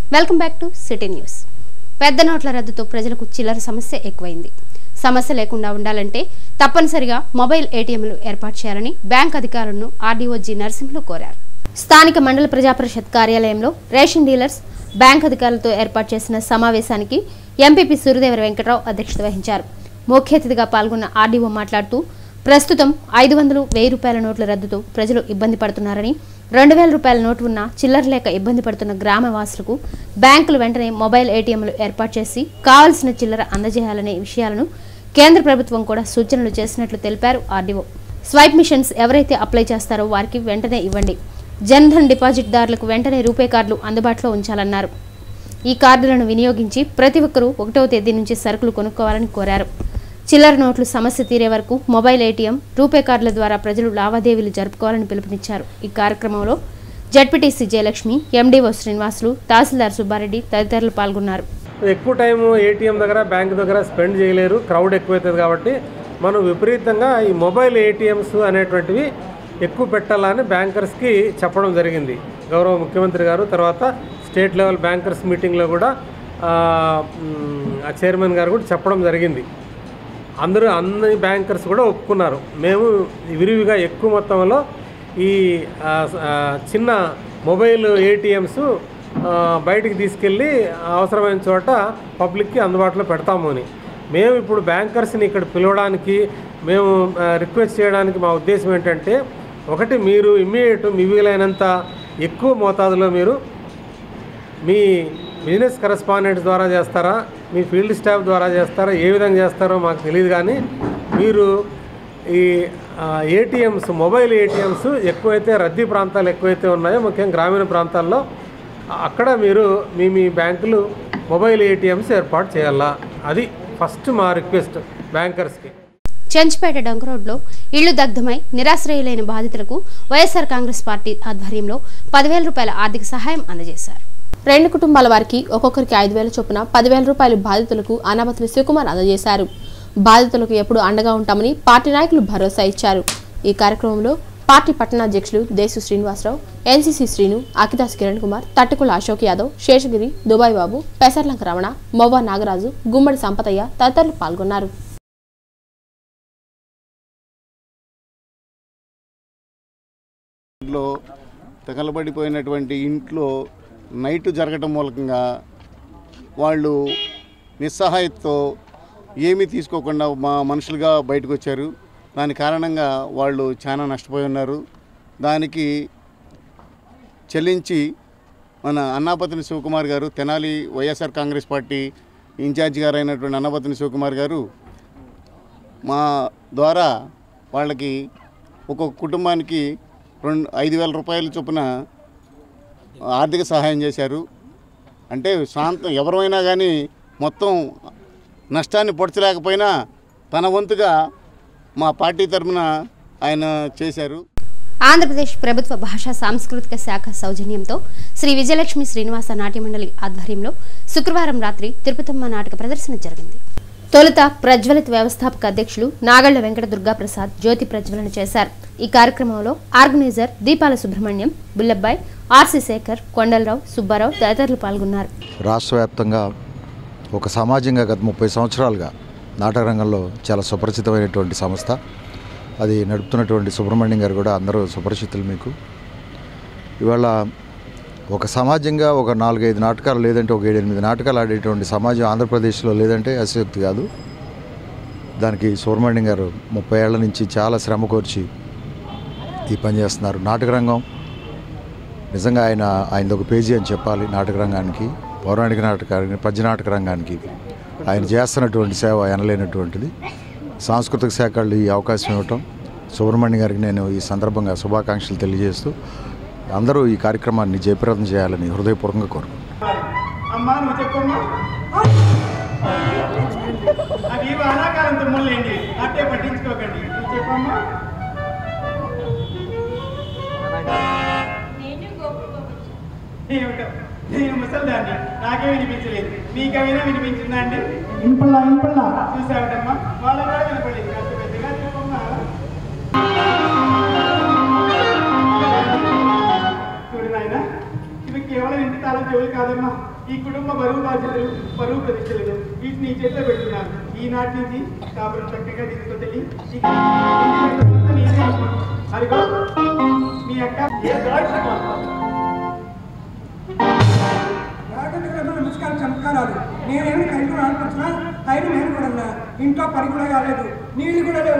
Welcome back to city news పెద్ద నోట్ల రద్దుతో ప్రజలకు చిల్లర సమస్య ఎక్కువైంది సమస్య లేకుండా ఉండాలంటే తప్పనిసరిగా మొబైల్ ఏటీఎంలు ఏర్పాటు చేయాలని బ్యాంక్ అధికారులను ఆర్డీఓ జి నరసింహులు కోరారు స్థానిక మండల ప్రజాపరిషత్ కార్యాలయంలో రేషన్ డీలర్స్ బ్యాంక్ అధికారులతో ఏర్పాటు చేసిన సమావేశానికి ఎంపీపీ సూర్యదేవర వెంకటరావు అధ్యక్షత వహించారు ముఖ్య అతిథిగా పాల్గొన్న ఆర్డీఓ మాట్లాడుతూ ప్రస్తుతం ఐదు వందలు వెయ్యి రూపాయల నోట్ల రద్దుతో ప్రజలు ఇబ్బంది పడుతున్నారని రెండు వేల రూపాయల నోటు ఉన్న చిల్లర లేక ఇబ్బంది పడుతున్న గ్రామ వాసులకు బ్యాంకులు వెంటనే మొబైల్ ఏటీఎంలు ఏర్పాటు చేసి కావలసిన చిల్లర అందజేయాలనే విషయాలను కేంద్ర ప్రభుత్వం కూడా సూచనలు చేసినట్లు తెలిపారు ఆర్డీఓ స్వైప్ మిషన్స్ ఎవరైతే అప్లై చేస్తారో వారికి వెంటనే ఇవ్వండి జన్ధన్ డిపాజిట్దారులకు వెంటనే రూపే కార్డులు అందుబాటులో ఉంచాలన్నారు ఈ కార్డులను వినియోగించి ప్రతి ఒక్కరూ ఒకటవ తేదీ నుంచి సరుకులు కొనుక్కోవాలని కోరారు చిల్లర నోట్లు సమస్య తీరే వరకు మొబైల్ ఏటీఎం రూపే కార్డుల ద్వారా ప్రజలు లావాదేవీలు జరుపుకోవాలని పిలుపునిచ్చారు ఈ కార్యక్రమంలో జడ్పీటీసీ జయలక్ష్మి ఎండీఓ శ్రీనివాసులు తహసీల్దార్ సుబ్బారెడ్డి తదితరులు పాల్గొన్నారు ఎక్కువ టైం ఏటీఎం దగ్గర బ్యాంక్ దగ్గర స్పెండ్ చేయలేరు క్రౌడ్ ఎక్కువవుతుంది కాబట్టి మనం విపరీతంగా ఈ మొబైల్ ఏటీఎంస్ అనేటువంటివి ఎక్కువ పెట్టాలని బ్యాంకర్స్కి చెప్పడం జరిగింది గౌరవ ముఖ్యమంత్రి గారు తర్వాత స్టేట్ లెవెల్ బ్యాంకర్స్ మీటింగ్లో కూడా ఆ, మ్, ఆ చైర్మన్ గారు కూడా చెప్పడం జరిగింది అందరూ అన్ని బ్యాంకర్స్ కూడా ఒప్పుకున్నారు మేము విరివిగా ఎక్కువ మొత్తంలో ఈ ఆ, ఆ, చిన్న మొబైల్ ఏటీఎంస్ బయటికి తీసుకెళ్ళి అవసరమైన చోట పబ్లిక్కి అందుబాటులో పెడతాము అని మేము ఇప్పుడు బ్యాంకర్స్ని ఇక్కడ పిలవడానికి మేము ఆ, రిక్వెస్ట్ చేయడానికి మా ఉద్దేశం ఏంటంటే ఒకటి మీరు ఇమ్మీడియట్ మీ వీలైనంత ఎక్కువ మోతాదులో మీరు మీ బిజినెస్ కరెస్పాండెంట్స్ ద్వారా చేస్తారా మీ ఫీల్డ్ స్టాఫ్ ద్వారా చేస్తారా ఏ విధంగా చేస్తారో మాకు తెలియదు కానీ మీరు ఈ ఏటీఎంస్ మొబైల్ ఏటీఎంస్ ఎక్కువైతే రద్దీ ప్రాంతాలు ఎక్కువైతే ఉన్నాయో ముఖ్యంగా గ్రామీణ ప్రాంతాల్లో అక్కడ మీరు మీ మీ బ్యాంకులు మొబైల్ ఏటీఎంస్ ఏర్పాటు చేయాలా అది ఫస్ట్ మా రిక్వెస్ట్ బ్యాంకర్స్కి చెంచుపేట డంక్ రోడ్లో ఇళ్లు దగ్ధమై నిరాశ్రయులైన బాధితులకు వైఎస్ఆర్ కాంగ్రెస్ పార్టీ ఆధ్వర్యంలో పదివేల రూపాయల ఆర్థిక సహాయం అందజేశారు రెండు కుటుంబాల వారికి ఒక్కొక్కరికి ఐదు వేల చొప్పున పదివేల రూపాయలు బాధితులకు అనామతులు శివకుమార్ అందజేశారు బాధితులకు ఎప్పుడు అండగా ఉంటామని పార్టీ నాయకులు భరోసా ఇచ్చారు ఈ కార్యక్రమంలో పార్టీ పట్టణాధ్యక్షులు దేశు శ్రీనివాసరావు ఎన్సీసీ శ్రీను అకిదాస్ కిరణ్ కుమార్ తట్టుకుల అశోక్ యాదవ్ శేషగిరి దుబాయ్ బాబు పెసర్లంక రమణ మొవ్వ నాగరాజు గుమ్మడి సంపతయ్య తదితరులు పాల్గొన్నారు ఇంట్లో తగలబడిపోయినటువంటి ఇంట్లో నైట్ జరగటం మూలకంగా వాళ్ళు నిస్సహాయతతో ఏమీ తీసుకోకుండా మా మనుషులుగా బయటకు వచ్చారు దాని కారణంగా వాళ్ళు చాలా నష్టపోయి ఉన్నారు దానికి చెల్లించి మన Annapathini Sivakumar garu Tenali YSR Congress party in charge garu అయినటువంటి అన్నాపతిని శివకుమార్ గారు మా ద్వారా వాళ్ళకి ఒక్కొక్క కుటుంబానికి రెండు ఐదు వేల రూపాయల చొప్పున ఆర్థిక సహాయం చేశారు అంటే శాంతం ఎవరైనా కానీ మొత్తం నష్టాన్ని పొడచలేకపోయినా తన వంతుగా మా పార్టీ తరఫున ఆయన చేశారు ఆంధ్రప్రదేశ్ ప్రభుత్వ భాషా సాంస్కృతిక శాఖ సౌజన్యంతో శ్రీ విజయలక్ష్మి శ్రీనివాస నాట్య మండలి ఆధ్వర్యంలో శుక్రవారం రాత్రి తిరుపతమ్మ నాటక ప్రదర్శన జరిగింది తొలుత ప్రజ్వలిత వ్యవస్థాపక అధ్యక్షులు నాగళ్ల వెంకట దుర్గా ప్రసాద్ జ్యోతి ప్రజ్వలన చేశారు ఈ కార్యక్రమంలో ఆర్గనైజర్ దీపాల సుబ్రహ్మణ్యం బుల్లబ్బాయ్ ఆర్సి శేఖర్ కొండలరావు సుబ్బారావు తదితరులు పాల్గొన్నారు రాష్ట్ర వ్యాప్తంగా ఒక సమాజంగా గత ముప్పై సంవత్సరాలుగా నాటక రంగంలో చాలా సుపరిచితమైనటువంటి సంస్థ అది నడుపుతున్నటువంటి సుబ్రహ్మణ్యం గారు కూడా అందరూ సుపరిచితులు మీకు ఇవాళ ఒక సమాజంగా ఒక నాలుగైదు నాటకాలు లేదంటే ఒక ఏడెనిమిది నాటకాలు ఆడేటువంటి సమాజం ఆంధ్రప్రదేశ్లో లేదంటే అసక్తి కాదు దానికి సుబ్రహ్మణ్యం గారు ముప్పై ఏళ్ల నుంచి చాలా శ్రమ కోర్చి ఈ పని చేస్తున్నారు నాటక రంగం నిజంగా ఆయన ఆయనది ఒక పేజీ అని చెప్పాలి నాటక రంగానికి పౌరాణిక నాటకానికి పద్య నాటక రంగానికి ఆయన చేస్తున్నటువంటి సేవ ఎనలేనటువంటిది సాంస్కృతిక శాఖ వాళ్ళు ఈ అవకాశం ఇవ్వటం సుబ్రహ్మణ్యం గారికి నేను ఈ సందర్భంగా శుభాకాంక్షలు తెలియజేస్తూ అందరూ ఈ కార్యక్రమాన్ని జయప్రదం చేయాలని హృదయపూర్వకంగా కోరుకుంటున్నాను అమ్మా నువ్వు చెప్పమ్మా అవి వానాకాలం తుమ్ములేండి అట్టే పట్టించుకోకండి నువ్వు చెప్పమ్మా ఏమిటో నేను ముసలిదాన్ని నాకే వినిపించలేదు మీకేమైనా వినిపించిందా అండి ఇంపల్లా ఇంపల్లా చూసావటమ్మా వాళ్ళ కూడా వినపడలేదు కాస్త పెద్దగా చెప్పమ్మా చూడు నాయన ఇవి కేవలం కేవలం ఇంటి తాళం చెవులు కాదమ్మా ఈ కుటుంబ బరువు బాధ్యతలు బరువు ప్రతిష్టలు వీటిని నీ చేతిలో పెడుతున్నాను ఈనాటి నుంచి కాపురం చక్కగా తీసుకొచ్చి ఇక ఇంటి పెద్దలంతా నీదే అమ్మా. అదిగో మీ అక్క ఏ దాక్షమా జాగ్రత్తగా నమస్కారం చమత్కారాలు నేనేమి కైలు ఆడుతున్నా కైలు నేను కూడా ఉన్నా ఇంట్లో పని కూడా కాలేదు నీళ్లు కూడా లేవు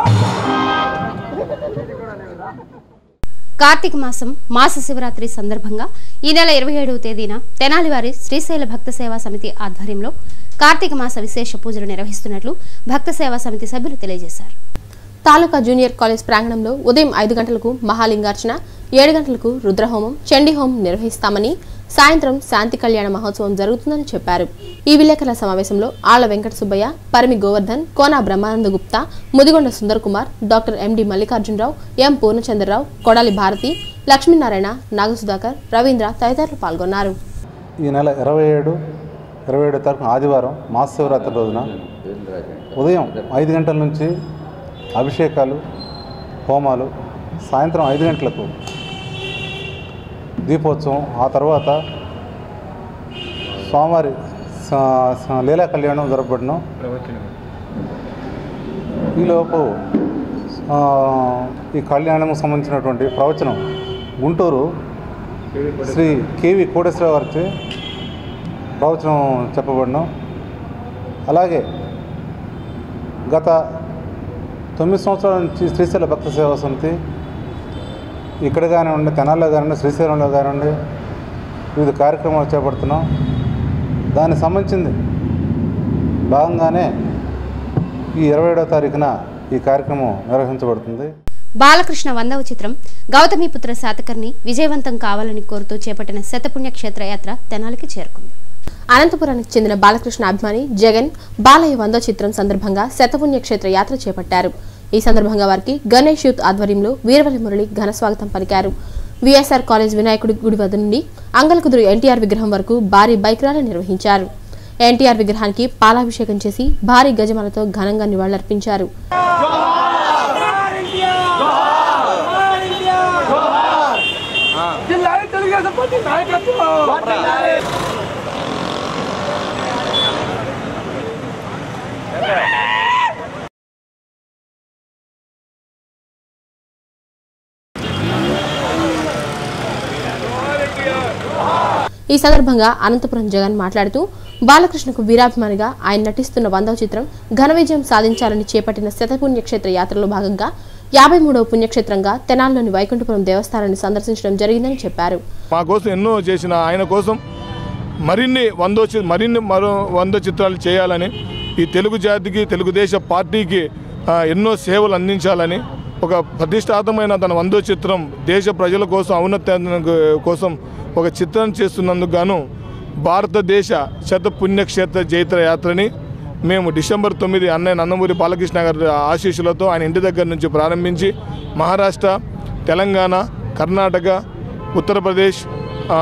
కార్తీక మాసం మాస శివరాత్రి సందర్భంగా ఈ నెల ఇరవై ఏడవ తేదీన తెనాలివారి శ్రీశైల భక్త సేవా సమితి ఆధ్వర్యంలో కార్తీక మాస విశేష పూజలు నిర్వహిస్తున్నట్లు భక్త సేవా సమితి సభ్యులు తెలియజేశారు తాలూకా జూనియర్ కాలేజ్ ప్రాంగణంలో ఉదయం ఐదు గంటలకు మహాలింగార్చన ఏడు గంటలకు రుద్రహోమం చండీ హోమం నిర్వహిస్తామని సాయంత్రం శాంతి కళ్యాణ మహోత్సవం జరుగుతుందని చెప్పారు ఈ విలేకరుల సమావేశంలో Alla Venkata Subbaiah Parimi Govardhan Kona Brahmananda Gupta Mudigonda Sundar Kumar doctor M D Mallikarjunarao M Purnachandrarao Kodali Bharati Lakshminarayana Nagasudhakar Ravindra తదితరులు పాల్గొన్నారు ఈ నెల ఇరవై ఏడు ఇరవై ఏడో తారీఖు ఆదివారం మహాశివరాత్రి రోజున ఉదయం ఐదు గంటల నుంచి అభిషేకాలు హోమాలు సాయంత్రం ఐదు గంటలకు దీపోత్సవం ఆ తర్వాత స్వామివారి స- స- లీలా కళ్యాణం జరపబడిన ఈలోపు ఆ, ఈ కళ్యాణం సంబంధించినటువంటి ప్రవచనం గుంటూరు శ్రీ కేవి కోటేశ్వర వారిచే ప్రవచనం చెప్పబడిన అలాగే గత తొమ్మిది సంవత్సరాల నుంచి శ్రీశైల భక్త సేవా సమితి ఇక్కడ కానివ్వండి తెనాల్లో కానివ్వండి శ్రీశైలంలో కానివ్వండి వివిధ కార్యక్రమాలు చేపడుతున్నాం దానికి సంబంధించింది భాగంగానే ఈ ఇరవై ఏడవ తారీఖున ఈ కార్యక్రమం నిర్వహించబడుతుంది బాలకృష్ణ వందవ చిత్రం గౌతమిపుత్ర శాతకర్ణి విజయవంతం కావాలని కోరుతూ చేపట్టిన శతపుణ్య క్షేత్రయాత్ర తెనాలికి చేరుకుంది అనంతపురానికి చెందిన బాలకృష్ణ అభిమాని జగన్ బాలయ్య వందో చిత్రం సందర్భంగా శతపుణ్య క్షేత్ర యాత్ర చేపట్టారు ఈ సందర్భంగా వారికి గణేష్ యూత్ ఆధ్వర్యంలో వీరవల్లి మురళి ఘన స్వాగతం పలికారు విఎస్ఆర్ కాలేజ్ వినాయకుడి గుడి వద్ద నుండి అంగలకుదురు ఎన్టీఆర్ విగ్రహం వరకు భారీ బైక్ ర్యాలీ నిర్వహించారు ఎన్టీఆర్ విగ్రహానికి పాలాభిషేకం చేసి భారీ గజమాలతో ఘనంగా నివాళులర్పించారు ఈ సందర్భంగా అనంతపురం జగన్ మాట్లాడుతూ బాలకృష్ణకు వీరాభిమానిగా ఆయన నటిస్తున్న వందవ చిత్రం ఘన విజయం సాధించాలని చేపట్టిన శతపుణ్యక్షేత్ర యాత్రలో భాగంగా యాభై మూడవ పుణ్యక్షేత్రంగా తెనాల్లోని వైకుంఠపురం దేవస్థానాన్ని సందర్శించడం జరిగిందని చెప్పారు మా కోసం ఎన్నో చేసిన ఆయన కోసం మరిన్ని వందో చి- మరిన్ని మరో వంద చిత్రాలు చేయాలని ఈ తెలుగు జాతికి తెలుగుదేశ పార్టీకి ఆ, ఎన్నో సేవలు అందించాలని ఒక ప్రతిష్టాత్మకమైన తన వందో చిత్రం దేశ ప్రజల కోసం ఔన్నత్య కోసం ఒక చిత్రం చేస్తున్నందుకు గాను భారతదేశ శత పుణ్యక్షేత్ర జైత్ర యాత్రని మేము డిసెంబర్ తొమ్మిది అన్నయ్య నందమూరి బాలకృష్ణ గారి ఆశీస్సులతో ఆయన ఇంటి దగ్గర నుంచి ప్రారంభించి మహారాష్ట్ర తెలంగాణ కర్ణాటక ఉత్తరప్రదేశ్ ఆ,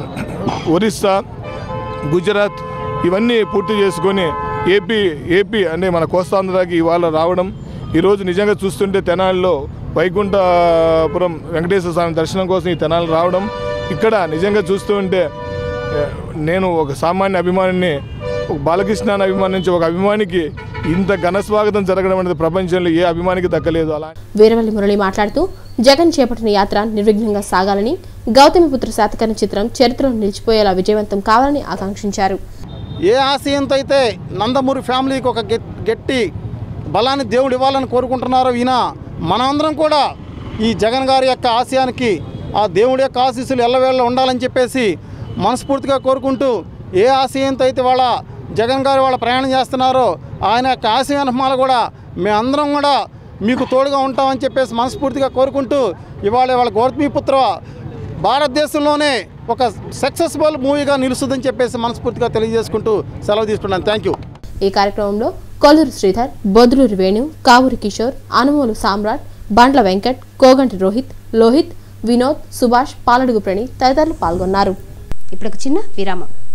ఒరిస్సా గుజరాత్ ఇవన్నీ పూర్తి చేసుకొని ఏపీ ఏపీ అంటే మన కోస్తాంధ్రకి ఇవాళ రావడం ఈరోజు నిజంగా చూస్తుంటే తెనాలిలో వైకుంఠపురం వెంకటేశ్వర స్వామి దర్శనం కోసం ఈ తెనాలి రావడం ఇక్కడ నిజంగా చూస్తూ ఉంటే ఏ, నేను ఒక సామాన్య అభిమానిని ఒక బాలకృష్ణ అభిమానించి ఒక అభిమానికి ఇంత ఘన స్వాగతం జరగడం అనేది ప్రపంచంలో ఏ అభిమానికి దక్కలేదు అలా వీరవల్లి మురళి మాట్లాడుతూ జగన్ చేపట్టిన యాత్ర నిర్విఘ్నంగా సాగాలని గౌతమిపుత్ర శాతకర్ణి చిత్రం చరిత్రలో నిలిచిపోయేలా విజయవంతం కావాలని ఆకాంక్షించారు ఏ ఆశయంతో అయితే నందమూరి ఫ్యామిలీకి ఒక గెట్- గట్టి బలాన్ని దేవుడు ఇవ్వాలని కోరుకుంటున్నారో ఈయన మనమందరం కూడా ఈ జగన్ గారి యొక్క ఆశయానికి ఆ దేవుడి యొక్క ఆశీస్సులు ఎల్లవేళ ఉండాలని చెప్పేసి మనస్ఫూర్తిగా కోరుకుంటూ ఏ ఆశయంతో అయితే వాళ్ళ జగన్ గారు వాళ్ళ ప్రయాణం చేస్తున్నారో ఆయన యొక్క ఆశయానుమాలు కూడా మేమందరం కూడా మీకు తోడుగా ఉంటామని చెప్పేసి మనస్ఫూర్తిగా కోరుకుంటూ ఇవాళ వాళ్ళ గౌతమిపుత్ర భారతదేశంలోనే ఒక సక్సెస్ఫుల్ మూవీగా నిలుస్తుందని చెప్పేసి మనస్ఫూర్తిగా తెలియజేసుకుంటూ సెలవు తీసుకున్నాను థ్యాంక్ యూ ఈ కార్యక్రమంలో కొల్లూరు శ్రీధర్ బొద్దులూరి వేణు కావూరి కిషోర్ అనుమోలు సామ్రాట్ బండ్ల వెంకట్ కోగంటి రోహిత్ లోహిత్ వినోద్ సుభాష్ పాలడుగు ప్రణీత్ తదితరులు పాల్గొన్నారు ఇప్పుడు ఒక చిన్న విరామం